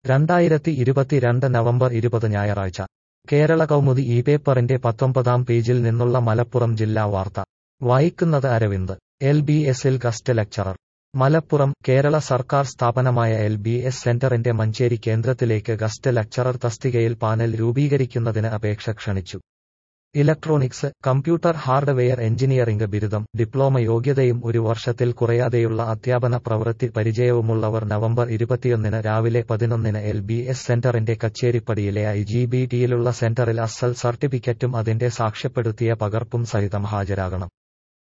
രണ്ടായിരത്തി ഇരുപത്തിരണ്ട് നവംബർ ഇരുപത് ഞായറാഴ്ച കേരള കൗമുദി ഈ പേപ്പറിന്റെ പത്തൊമ്പതാം പേജിൽ നിന്നുള്ള മലപ്പുറം ജില്ലാ വാർത്ത വായിക്കുന്നത് അരവിന്ദ് എൽ ബി എസിൽ ഗസ്റ്റ് ലെക്ചറർ മലപ്പുറം കേരള സർക്കാർ സ്ഥാപനമായ എൽ ബി എസ് സെന്ററിന്റെ മഞ്ചേരി കേന്ദ്രത്തിലേക്ക് ഗസ്റ്റ് ലെക്ചറർ തസ്തികയിൽ പാനൽ രൂപീകരിക്കുന്നതിന് അപേക്ഷ ക്ഷണിച്ചു ഇലക്ട്രോണിക്സ് കമ്പ്യൂട്ടർ ഹാർഡ്വെയർ എഞ്ചിനീയറിംഗ് ബിരുദം ഡിപ്ലോമ യോഗ്യതയും ഒരു വർഷത്തിൽ കുറയാതെയുള്ള അധ്യാപന പ്രവൃത്തി പരിചയവുമുള്ളവർ നവംബർ ഇരുപത്തിയൊന്നിന് രാവിലെ പതിനൊന്നിന് എൽ ബി എസ് സെന്ററിന്റെ കച്ചേരിപ്പടിയിലെ ഐ ജി ബി ടിയിലുള്ള സെന്ററിൽ അസൽ സർട്ടിഫിക്കറ്റും അതിന്റെ സാക്ഷ്യപ്പെടുത്തിയ പകർപ്പും സഹിതം ഹാജരാകണം